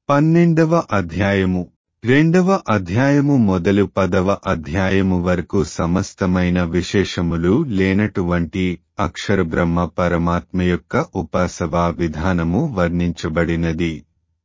పన్నెండవ అధ్యాయము రెండవ అధ్యాయము మొదలు పదవ అధ్యాయము వరకు సమస్తమైన విశేషములు లేనటువంటి అక్షర బ్రహ్మ పరమాత్మ యొక్క ఉపాసవా విధానము వర్ణించబడినది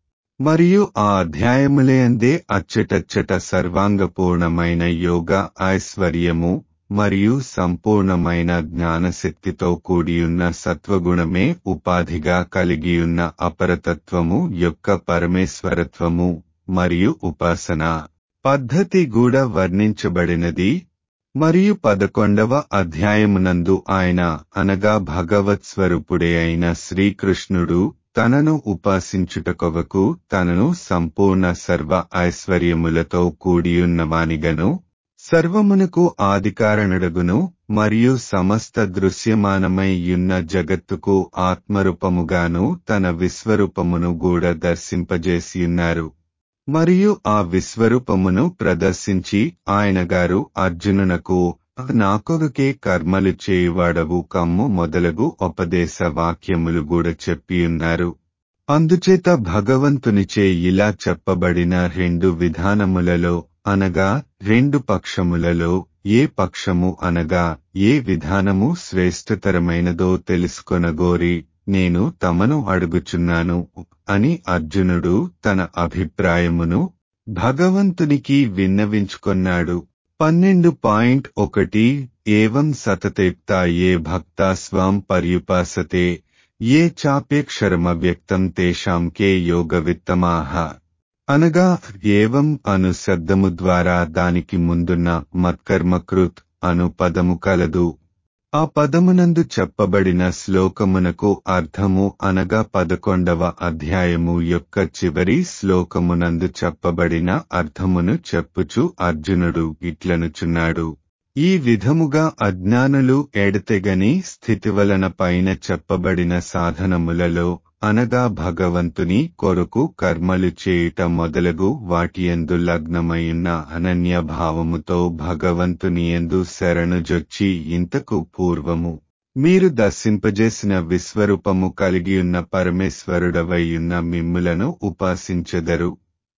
మరియు ఆ అధ్యాయములేందే అచ్చటచ్చట సర్వాంగపూర్ణమైన యోగ ఐశ్వర్యము మరియు సంపూర్ణమైన జ్ఞానశక్తితో కూడియున్న సత్వగుణమే ఉపాధిగా కలిగియున్న అపరతత్వము యొక్క పరమేశ్వరత్వము మరియు ఉపాసన పద్ధతి కూడా వర్ణించబడినది మరియు పదకొండవ అధ్యాయమునందు ఆయన అనగా భగవత్ స్వరూపుడే అయిన శ్రీకృష్ణుడు తనను ఉపాసించుటకొవకు తనను సంపూర్ణ సర్వ ఐశ్వర్యములతో కూడియున్నవానిగను సర్వమునకు ఆదికారణుడగును మరియు సమస్త దృశ్యమానమై యున్న జగత్తుకు ఆత్మరూపముగాను తన విశ్వరూపమును కూడా దర్శింపజేసియున్నారు మరియు ఆ విశ్వరూపమును ప్రదర్శించి ఆయన గారు అర్జునునకు నాకొకకే కర్మలు చేయువాడవు కమ్ము మొదలగు ఉపదేశ వాక్యములు కూడా చెప్పియున్నారు అందుచేత భగవంతునిచే ఇలా చెప్పబడిన రెండు విధానములలో అనగా రెండు పక్షములలో ఏ పక్షము అనగా ఏ విధానము శ్రేష్టతరమైనదో తెలుసుకొనగోరి నేను తమను అడుగుచున్నాను అని అర్జునుడు తన అభిప్రాయమును భగవంతునికి విన్నవించుకొన్నాడు పన్నెండు పాయింట్ ఒకటి ఏవం సతతేప్త ఏ భక్త స్వం పర్యుపాసతే ఏ చాప్యక్షరమ వ్యక్తం తేషాం కే యోగ విత్తమాహ అనగా ఏవం అను శబ్దము ద్వారా దానికి ముందున్న మత్కర్మకృత్ అను పదము కలదు ఆ పదమునందు చెప్పబడిన శ్లోకమునకు అర్థము అనగా పదకొండవ అధ్యాయము యొక్క చివరి శ్లోకమునందు చెప్పబడిన అర్థమును చెప్పుచు అర్జునుడు ఇట్లనుచున్నాడు ఈ విధముగా అజ్ఞానులు ఎడతెగని స్థితి వలన పైన చెప్పబడిన సాధనములలో అనగా భగవంతుని కొరకు కర్మలు చేయుట మొదలగు వాటియందు లగ్నమయున్న అనన్య భావముతో భగవంతుని ఎందు శరణుజొచ్చి ఇంతకు పూర్వము మీరు దర్శింపజేసిన విశ్వరూపము కలిగియున్న పరమేశ్వరుడవైయున్న మిమ్ములను ఉపాసించెదరు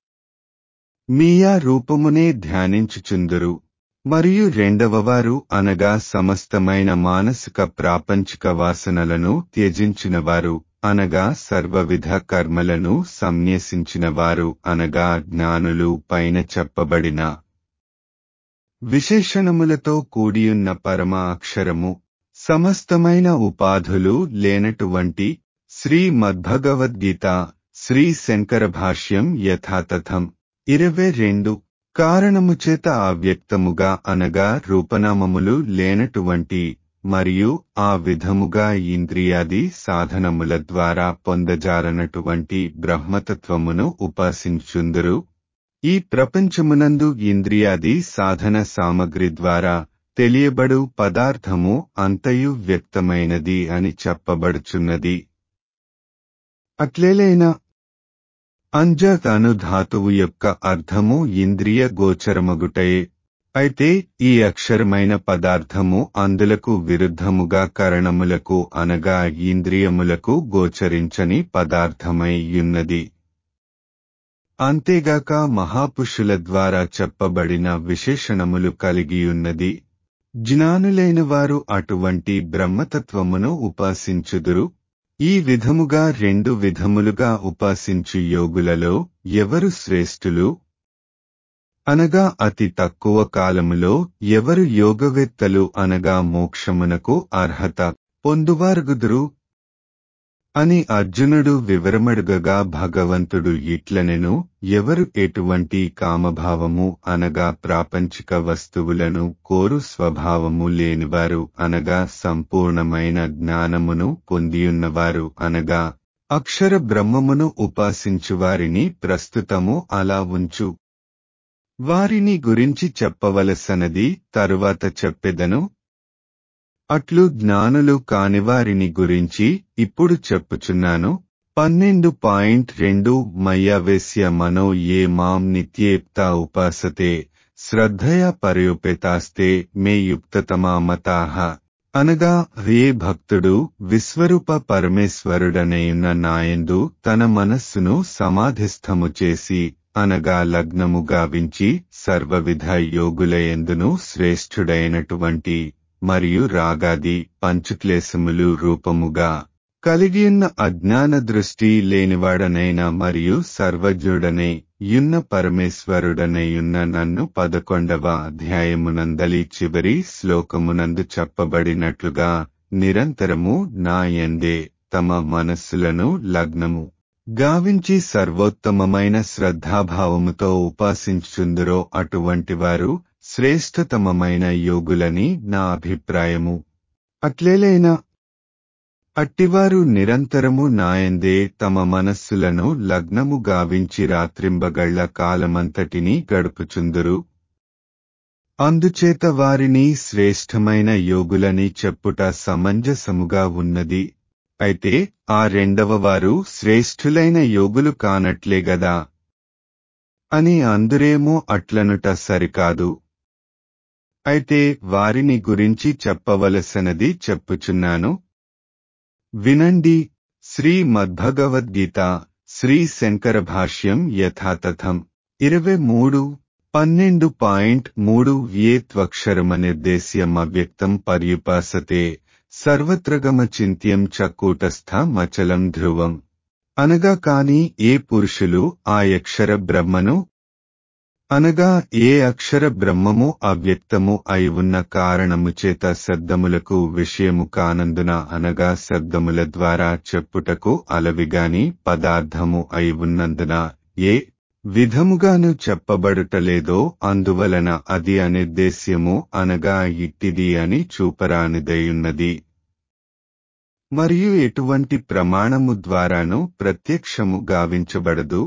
మీయా రూపమునే ధ్యానించుచుందురు మరియు రెండవవారు అనగా సమస్తమైన మానసిక ప్రాపంచిక వాసనలను త్యజించినవారు అనగా సర్వవిధ కర్మలను సంన్యసించినవారు అనగా జ్ఞానులు పైన చెప్పబడిన విశేషణములతో కూడియున్న పరమ అక్షరము సమస్తమైన ఉపాధులు లేనటువంటి శ్రీ మద్భగవద్గీత శ్రీ శంకర భాష్యం యథాతథం ఇరవై రెండు కారణము చేత అవ్యక్తముగా అనగా రూపనామములు లేనటువంటి మరియు ఆ విధముగా ఇంద్రియాది సాధనముల ద్వారా పొందజారనటువంటి బ్రహ్మతత్వమును ఉపాసించుందురు ఈ ప్రపంచమునందు ఇంద్రియాది సాధన సామగ్రి ద్వారా తెలియబడు పదార్థము అంతయు వ్యక్తమైనది అని చెప్పబడుచున్నది అట్లేలైనా అంజత్ అను ధాతువు యొక్క అర్థము ఇంద్రియ గోచరమగుటయే అయితే ఈ అక్షరమైన పదార్థము అందులకు విరుద్ధముగా కరణములకు అనగా ఇంద్రియములకు గోచరించని పదార్థమై యున్నది అంతేగాక మహాపురుషుల ద్వారా చెప్పబడిన విశేషణములు కలిగియున్నది జ్ఞానులైన వారు అటువంటి బ్రహ్మతత్వమును ఉపాసించుదురు ఈ విధముగా రెండు విధములుగా ఉపాసించు యోగులలో ఎవరు శ్రేష్ఠులు అనగా అతి తక్కువ కాలములో ఎవరు యోగవేత్తలు అనగా మోక్షమునకు అర్హత పొందువారుగుదురు అని అర్జునుడు వివరమడుగగా భగవంతుడు ఇట్లనెను ఎవరు ఎటువంటి కామభావము అనగా ప్రాపంచిక వస్తువులను కోరు స్వభావము లేనివారు అనగా సంపూర్ణమైన జ్ఞానమును పొందియున్నవారు అనగా అక్షర బ్రహ్మమును ఉపాసించువారిని ప్రస్తుతము అలా ఉంచు వారిని గురించి చెప్పవలసనది తరువాత చెప్పెదను అట్లు జ్ఞానులు కానివారిని గురించి ఇప్పుడు చెప్పుచున్నాను పన్నెండు పాయింట్ రెండు మయ్యవేశ్య మనో ఏ మాం నిత్యేప్త ఉపాసతే శ్రద్ధయ పర్యోపేతాస్తే మే యుక్తతమా మతాహ అనగా ఏ భక్తుడు విశ్వరూప పరమేశ్వరుడనైన నాయందు తన మనస్సును సమాధిస్థము చేసి అనగా లగ్నము గావించి సర్వవిధ యోగులయందును శ్రేష్ఠుడైనటువంటి మరియు రాగాది పంచక్లేశములు రూపముగా కలిగియున్న అజ్ఞాన దృష్టి లేనివాడనైన మరియు సర్వజ్ఞుడనే యున్న పరమేశ్వరుడనయున్న నన్ను పదకొండవ అధ్యాయమునందలి చివరి శ్లోకమునందు చెప్పబడినట్లుగా నిరంతరము నా యందే తమ మనస్సులను లగ్నము గావించి సర్వోత్తమమైన శ్రద్ధాభావముతో ఉపాసించుందురో అటువంటి వారు శ్రేష్టతమమైన యోగులని నా అభిప్రాయము అట్లేలైనా అట్టివారు నిరంతరము నాయందే తమ మనస్సులను లగ్నము గావించి రాత్రింబగళ్ల కాలమంతటినీ గడుపుచుందురు అందుచేత వారిని శ్రేష్టమైన యోగులని చెప్పుట సమంజసముగా ఉన్నది అయితే ఆ రెండవ వారు శ్రేష్ఠులైన యోగులు కానట్లే గదా అని అందురేమో అట్లనుట సరికాదు అయితే వారిని గురించి చెప్పవలసినది చెప్పుచున్నాను వినండి శ్రీ మద్భగవద్గీత శ్రీ శంకర భాష్యం యథాతథం ఇరవై మూడు పన్నెండు పాయింట్ మూడు ఏ త్వక్షరమనిర్దేశ్యం అవ్యక్తం పర్యుపాసతే సర్వత్రగమ చింత్యం చ కూటస్థమచలం ధ్రువం అనగా కాని ఏ పురుషులు ఆ అక్షర బ్రహ్మను అనగా ఏ అక్షర బ్రహ్మము అవ్యక్తము అయి ఉన్న కారణము చేత శబ్దములకు విషయము కానందున అనగా శబ్దముల ద్వారా చెప్పుటకు అలవిగాని పదార్థము అయి ఉన్నందున ఏ విధముగాను చెప్పబడుటలేదో అందువలన అది అనిర్దేశ్యము అనగా ఇట్టిది అని చూపరానిదయున్నది మరియు ఎటువంటి ప్రమాణము ద్వారాను ప్రత్యక్షము గావించబడదు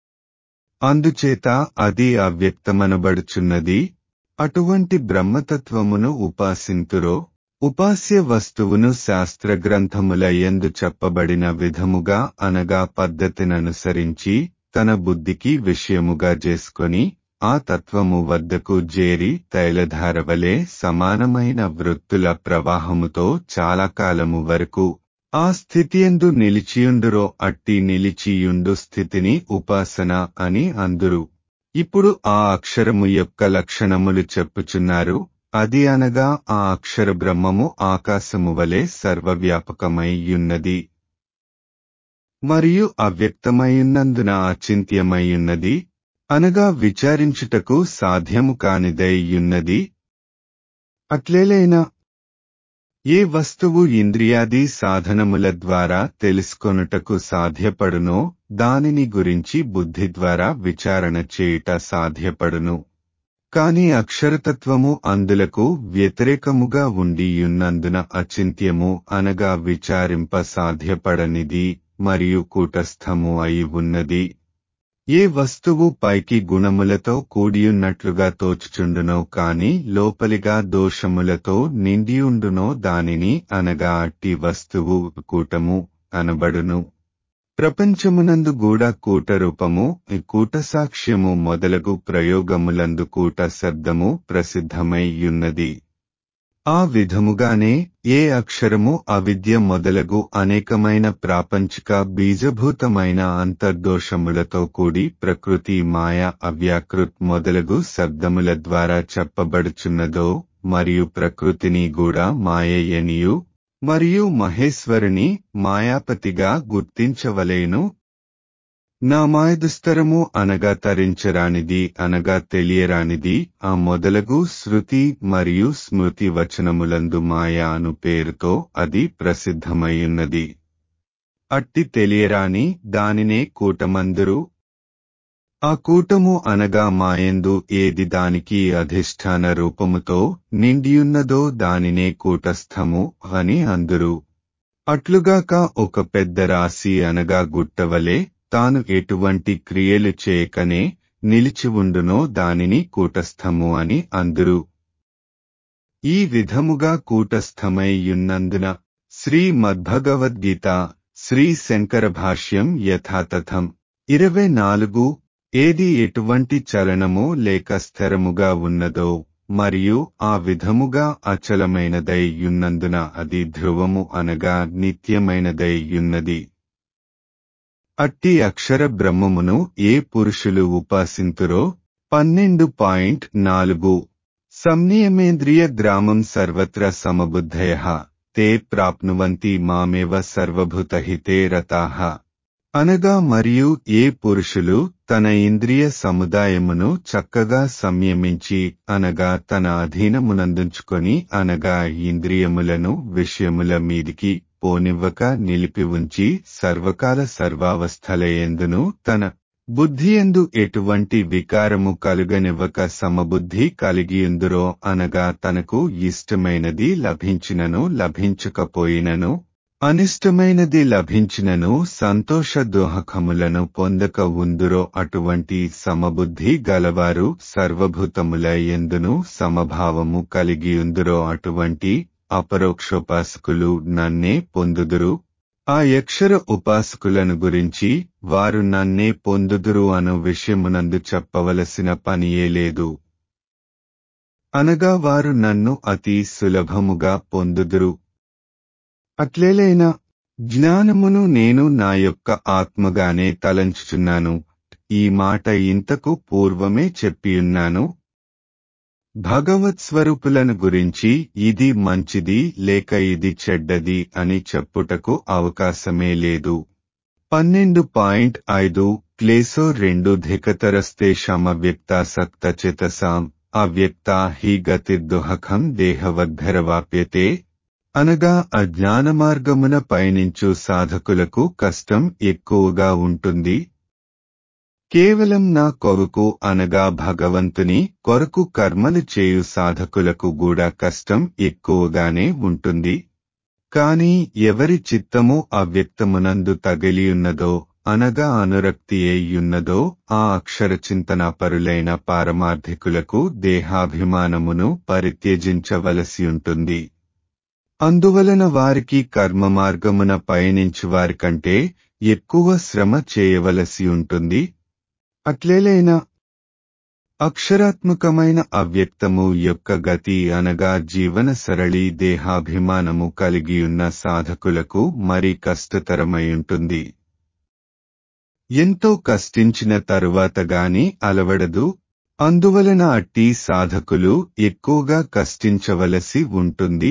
అందుచేత అది అవ్యక్తమనబడుచున్నది అటువంటి బ్రహ్మతత్వమును ఉపాసింతురో ఉపాస్య వస్తువును శాస్త్ర గ్రంథముల ఎందు చెప్పబడిన విధముగా అనగా పద్ధతిననుసరించి తన బుద్ధికి విషయముగా చేసుకొని ఆ తత్వము వద్దకు జేరి తైలధారవలే సమానమైన వృత్తుల ప్రవాహముతో చాలా కాలము వరకు ఆ స్థితియందు నిలిచియుండురో అట్టి నిలిచియుండు స్థితిని ఉపాసన అని అందురు ఇప్పుడు ఆ అక్షరము యొక్క లక్షణములు చెప్పుచున్నారు అది అనగా ఆ అక్షర బ్రహ్మము ఆకాశము వలె సర్వవ్యాపకమైయున్నది మరియు అవ్యక్తమైయున్నందున అచింత్యమైయున్నది అనగా విచారించుటకు సాధ్యము కానిదైయున్నది అట్లేలైనా ఏ వస్తువు ఇంద్రియాది సాధనముల ద్వారా తెలుసుకొనుటకు సాధ్యపడునో దానిని గురించి బుద్ధి ద్వారా విచారణ చేయుట సాధ్యపడును కాని అక్షరతత్వము అందులకు వ్యతిరేకముగా ఉండియున్నందున అచింత్యము అనగా విచారింప సాధ్యపడనిది మరియు కూటస్థము అయి ఉన్నది ఏ వస్తువు పైకి గుణములతో కూడియున్నట్లుగా తోచుచుండునో కాని లోపలిగా దోషములతో నిండియుండునో దానిని అనగా అట్టి వస్తువు కూటము అనబడును ప్రపంచమునందు కూడా కూటరూపము కూట సాక్ష్యము మొదలగు ప్రయోగములందు కూట శబ్దము ప్రసిద్ధమై యున్నది ఆ విధముగానే ఏ అక్షరము అవిద్య మొదలగు అనేకమైన ప్రాపంచిక బీజభూతమైన అంతర్దోషములతో కూడి ప్రకృతి మాయ అవ్యాకృత్ మొదలగు శబ్దముల ద్వారా చెప్పబడుచున్నదో మరియు ప్రకృతిని కూడా మాయయనియు మరియు మహేశ్వరుని మాయాపతిగా గుర్తించవలేను నా మాయదుస్తరము అనగా తరించరానిది అనగా తెలియరానిది ఆ మొదలగు శృతి మరియు స్మృతి వచనములందు మాయ అను పేరుతో అది ప్రసిద్ధమైయున్నది అట్టి తెలియరాని దానినే కూటమందురు ఆ కూటము అనగా మాయందు ఏది దానికి అధిష్టాన రూపముతో నిండియున్నదో దానినే కూటస్థము అని అందురు అట్లుగాక ఒక పెద్ద రాశి అనగా గుట్టవలే తాను ఎటువంటి క్రియలు చేయకనే నిలిచి ఉండునో దానిని కూటస్థము అని అందురు ఈ విధముగా కూటస్థమై యున్నందున శ్రీ మద్భగవద్గీత శ్రీ శంకర భాష్యం యథాతథం ఇరవై నాలుగు ఏది ఎటువంటి చలనము లేక స్థిరముగా ఉన్నదో మరియు ఆ విధముగా అచలమైనదై యున్నందున అది ధ్రువము అనగా నిత్యమైనదై యున్నది అట్టి అక్షర బ్రహ్మమును ఏ పురుషులు ఉపాసింతురో పన్నెండు పాయింట్ నాలుగు సంనియమేంద్రియ గ్రామం సర్వత్ర సమబుద్ధయ తే ప్రాప్నువంతి మామేవ సర్వభూతహితే రతాహ అనగా మరియు ఏ పురుషులు తన ఇంద్రియ సముదాయమును చక్కగా సంయమించి అనగా తన అధీనమునందుంచుకొని అనగా ఇంద్రియములను విషయముల మీదికి పోనివ్వక నిలిపి ఉంచి సర్వకాల సర్వావస్థలయందును తన బుద్ధియందు ఎటువంటి వికారము కలుగనివ్వక సమబుద్ధి కలిగియుందురో అనగా తనకు ఇష్టమైనది లభించినను లభించకపోయినను అనిష్టమైనది లభించినను సంతోష దోహకములను పొందక ఉందురో అటువంటి సమబుద్ధి గలవారు సర్వభూతముల ఎందును సమభావము కలిగియుందురో అటువంటి అపరోక్షోపాసకులు నన్నే పొందుదురు ఆ యక్షర ఉపాసకులను గురించి వారు నన్నే పొందుదురు అను విషయమునందు చెప్పవలసిన పనియే లేదు అనగా వారు నన్ను అతి సులభముగా పొందుదురు అట్లేలైనా జ్ఞానమును నేను నా యొక్క ఆత్మగానే తలంచుచున్నాను ఈ మాట ఇంతకు పూర్వమే చెప్పియున్నాను భగవత్ స్వరూపులను గురించి ఇది మంచిది లేక ఇది చెడ్డది అని చెప్పుటకు అవకాశమే లేదు పన్నెండు పాయింట్ ఐదు క్లేసో రెండు ధికతరస్తేషామవ్యక్తాసక్త చేతసాం అవ్యక్త హి గతిర్దుహకం దేహవద్భరవాప్యతే అనగా అజ్ఞాన మార్గమున పయనించు సాధకులకు కష్టం ఎక్కువగా ఉంటుంది కేవలం నా కొరకు అనగా భగవంతుని కొరకు కర్మలు చేయు సాధకులకు కూడా కష్టం ఎక్కువగానే ఉంటుంది కాని ఎవరి చిత్తము అవ్యక్తమునందు తగిలియున్నదో అనగా అనురక్తి అయ్యున్నదో ఆ అక్షర చింతనాపరులైన పారమార్థికులకు దేహాభిమానమును పరిత్యజించవలసి ఉంటుంది అందువలన వారికి కర్మ మార్గమున పయనించు వారికంటే ఎక్కువ శ్రమ చేయవలసి ఉంటుంది అట్లేలైనా అక్షరాత్మకమైన అవ్యక్తము యొక్క గతి అనగా జీవన సరళి దేహాభిమానము కలిగియున్న సాధకులకు మరి కష్టతరమైంటుంది ఎంతో కష్టించిన తరువాత గాని అలవడదు అందువలన అట్టి సాధకులు ఎక్కువగా కష్టించవలసి ఉంటుంది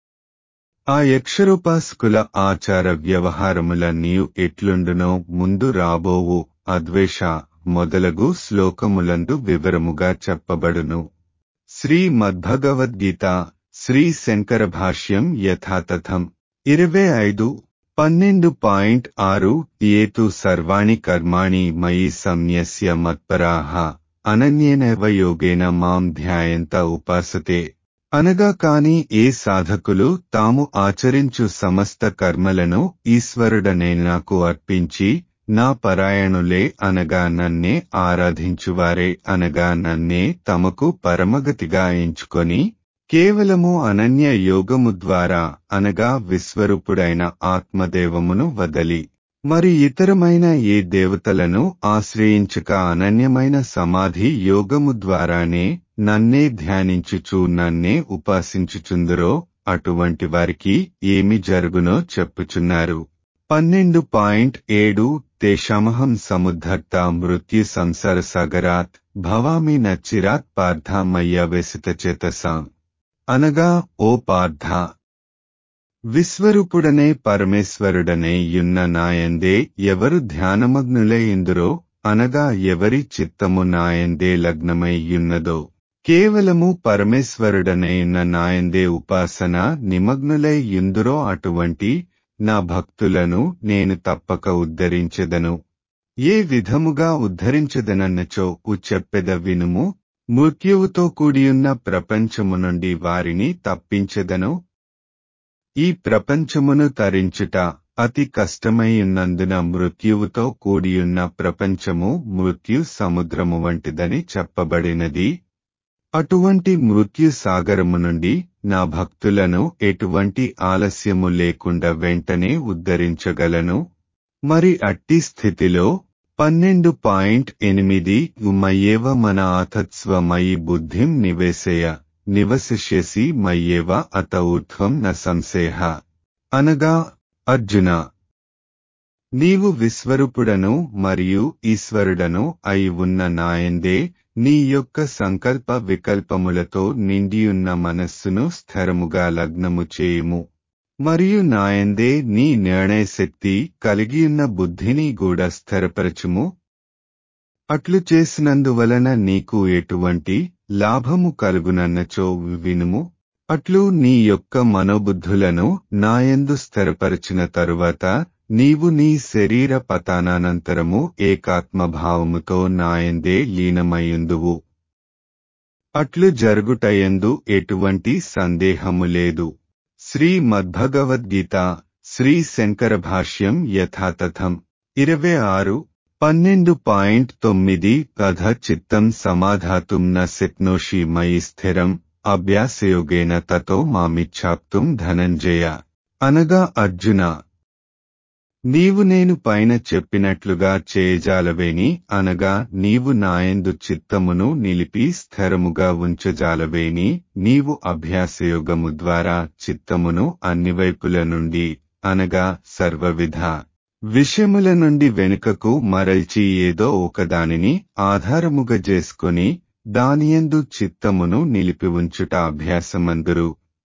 ఆ యక్షరోపాసకుల ఆచార వ్యవహారములన్నీ ఎట్లుండునో ముందు రాబోవు అద్వేష మొదలగు శ్లోకములందు వివరముగా చెప్పబడును శ్రీ మద్భగవద్గీత శ్రీ శంకర భాష్యం యథాతథం ఇరవై ఐదు పన్నెండు పాయింట్ ఆరు ఏతు సర్వాణి కర్మాణి మయి సంన్యస్య మత్పరాహ అనన్యేనవ యోగేన మాం ధ్యాయంత ఉపాసతే అనగా కాని ఏ సాధకులు తాము ఆచరించు సమస్త కర్మలను ఈశ్వరుడనే నాకు అర్పించి నా పరాయణులే అనగా నన్నే ఆరాధించువారే అనగా నన్నే తమకు పరమగతిగా ఎంచుకొని కేవలము అనన్య యోగము ద్వారా అనగా విశ్వరూపుడైన ఆత్మదేవమును వదలి మరి ఇతరమైన ఏ దేవతలను ఆశ్రయించక అనన్యమైన సమాధి యోగము ద్వారానే నన్నే ధ్యానించుచు నన్నే ఉపాసించుచుందురో అటువంటి వారికి ఏమి జరుగునో చెప్పుచున్నారు పన్నెండు పాయింట్ ఏడు తేషామహం సముద్ధర్త మృత్యు సంసార సాగరాత్ భవామి నచ్చిరాత్ పార్థమయ్య వెసిత చేతసాం అనగా ఓ పార్థ విశ్వరూపుడనే పరమేశ్వరుడనే యున్న నాయందే ఎవరు ధ్యానమగ్నులై ఇందురో అనగా ఎవరి చిత్తము నాయందే లగ్నమై యున్నదో కేవలము పరమేశ్వరుడనైన నాయందే ఉపాసన నిమగ్నులై యుందురో అటువంటి నా భక్తులను నేను తప్పక ఉద్ధరించెదను ఏ విధముగా ఉద్ధరించదనన్నచో చెప్పెద వినుము మృత్యువుతో కూడియున్న ప్రపంచము నుండి వారిని తప్పించెదను ఈ ప్రపంచమును తరించుట అతి కష్టమైయున్నందున మృత్యువుతో కూడియున్న ప్రపంచము మృత్యు సముద్రము వంటిదని చెప్పబడినది అటువంటి మృత్యు సాగరము నుండి నా భక్తులను ఎటువంటి ఆలస్యము లేకుండా వెంటనే ఉద్ధరించగలను మరి అట్టి స్థితిలో పన్నెండు పాయింట్ ఎనిమిది మయ్యేవ మన ఆతత్స్వ మయి బుద్ధిం నివేశయ నివసిష్యసి మయ్యేవ అత ఊర్ధ్వం న సంశయ అనగా అర్జున నీవు విశ్వరూపుడను మరియు ఈశ్వరుడను అయి ఉన్న నాయందే నీ యొక్క సంకల్ప వికల్పములతో నిండియున్న మనస్సును స్థిరముగా లగ్నము చేయుము మరియు నాయందే నీ నిర్ణయ శక్తి కలిగియున్న బుద్ధిని కూడా స్థిరపరచుము అట్లు చేసినందువలన నీకు ఎటువంటి లాభము కలుగునన్నచో వినుము అట్లు నీ యొక్క మనోబుద్ధులను నాయందు స్థిరపరచిన తరువాత నీవు నీ శరీర పతానానంతరము ఏకాత్మభావముతో నాయందే లీనమయ్యుందువు అట్లు జరుగుటయందు ఎటువంటి సందేహము లేదు శ్రీ మద్భగవద్గీత శ్రీ శంకర భాష్యం యథాతథం ఇరవై ఆరు పన్నెండు పాయింట్ తొమ్మిది కథ చిత్తం సమాధాతుం న శక్నోషి మయి స్థిరం అభ్యాసయోగేన తతో మామిచ్చాప్తుం ధనంజయ అనగా అర్జున నీవు నేను పైన చెప్పినట్లుగా చేయజాలవేని అనగా నీవు నాయందు చిత్తమును నిలిపి స్థిరముగా ఉంచజాలవేని నీవు అభ్యాసయోగము ద్వారా చిత్తమును అన్ని వైపుల నుండి అనగా సర్వవిధ విషయముల నుండి వెనుకకు మరల్చి ఏదో ఒకదానిని ఆధారముగా చేసుకొని దానియందు చిత్తమును నిలిపి ఉంచుట అభ్యాసమందురు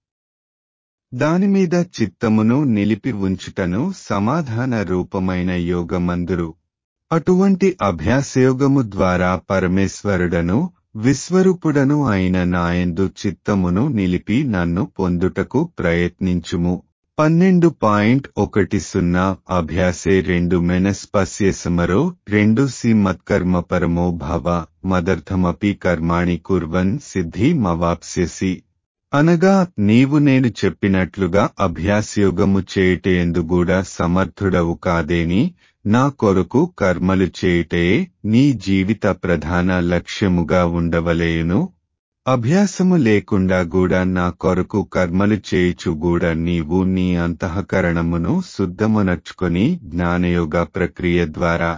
దానిమీద చిత్తమును నిలిపి ఉంచుటను సమాధాన రూపమైన యోగమందురు అటువంటి అభ్యాసయోగము ద్వారా పరమేశ్వరుడను విశ్వరూపుడను అయిన నాయందు చిత్తమును నిలిపి నన్ను పొందుటకు ప్రయత్నించుము పన్నెండు పాయింట్ ఒకటి సున్నా అభ్యాసే రెండు మెనస్పస్య సమరో రెండు సి మత్కర్మ పరమో భవ మదర్థమపి కర్మాణి కుర్వన్ సిద్ధి మవాప్స్యసి అనగా నీవు నేను చెప్పినట్లుగా అభ్యాసయోగము చేయుటయందు కూడా సమర్థుడవు కాదేని నా కొరకు కర్మలు చేయుటే నీ జీవిత ప్రధాన లక్ష్యముగా ఉండవలేయును అభ్యాసము లేకుండా కూడా నా కొరకు కర్మలు చేయుచు కూడా నీవు నీ అంతఃకరణమును శుద్ధమునర్చుకొని జ్ఞానయోగ ప్రక్రియ ద్వారా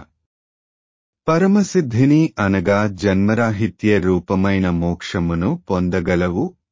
పరమసిద్ధిని అనగా జన్మరాహిత్య రూపమైన మోక్షమును పొందగలవు